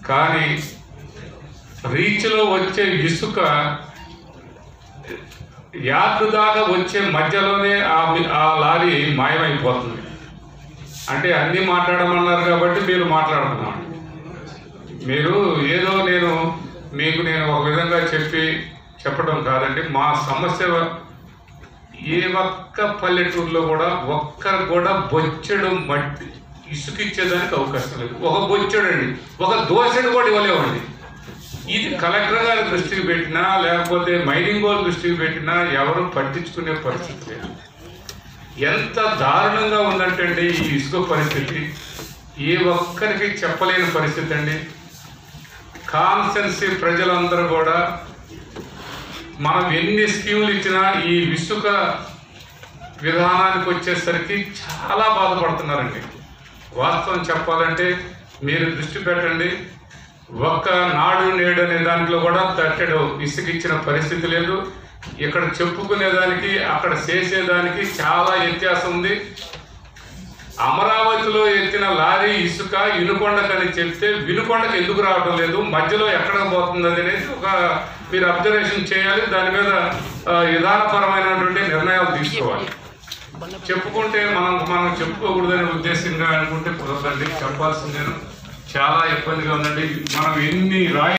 కానీ రీచ్లో వచ్చే ఇసుక యార్డు దాకా వచ్చే మధ్యలోనే ఆ మి- ఆ లారీ మాయమైపోతుంది అంటే అన్నీ మాట్లాడమన్నారు కాబట్టి మీరు మాట్లాడుతున్నాను మీరు ఏదో నేను మీకు నేను ఒక విధంగా చెప్పి చెప్పడం కాదండి మా సమస్య ఏ ఒక్క పల్లెటూరులో కూడా ఒక్కరు కూడా బొచ్చెడు మట్టి ఇసుక ఇచ్చేదానికి అవకాశం లేదు ఒక బొచ్చెడు అండి ఒక దోశడు కూడా ఇవ్వలేమండి ఇది కలెక్టర్ గారి దృష్టికి పెట్టినా లేకపోతే మైనింగ్ వాళ్ళ దృష్టికి పెట్టినా ఎవరు పట్టించుకునే పరిస్థితి లేదు ఎంత దారుణంగా ఉందంటే అండి ఈ ఇసుక పరిస్థితి ఏ ఒక్కరికి చెప్పలేని పరిస్థితి అండి కాన్సెన్సీ ప్రజలందరూ కూడా మనం ఎన్ని స్కీములు ఇచ్చినా ఈ ఇసుక విధానానికి వచ్చేసరికి చాలా బాధపడుతున్నారండి వాస్తవం చెప్పాలంటే మీరు దృష్టి పెట్టండి ఒక్క నాడు నేడు అనే దాంట్లో కూడా తట్టెడు ఇసుక ఇచ్చిన పరిస్థితి లేదు ఇక్కడ చెప్పుకునేదానికి అక్కడ చేసేదానికి చాలా వ్యత్యాసం ఉంది అమరావతిలో ఎత్తిన లారీ ఇసుక వినుకొండకని చెప్తే వినుకొండకు ఎందుకు రావడం లేదు మధ్యలో ఎక్కడ పోతుంది అనేది ఒక మీరు అబ్జర్వేషన్ చేయాలి దాని మీద ఆ, విధానపరమైనటువంటి నిర్ణయాలు తీసుకోవాలి చెప్పుకుంటే మనం మనం చెప్పుకోకూడదనే ఉద్దేశంగా అనుకుంటే కుదరదండి చెప్పాల్సిందే చాలా ఇబ్బందిగా ఉందండి మనం ఎన్ని రాయి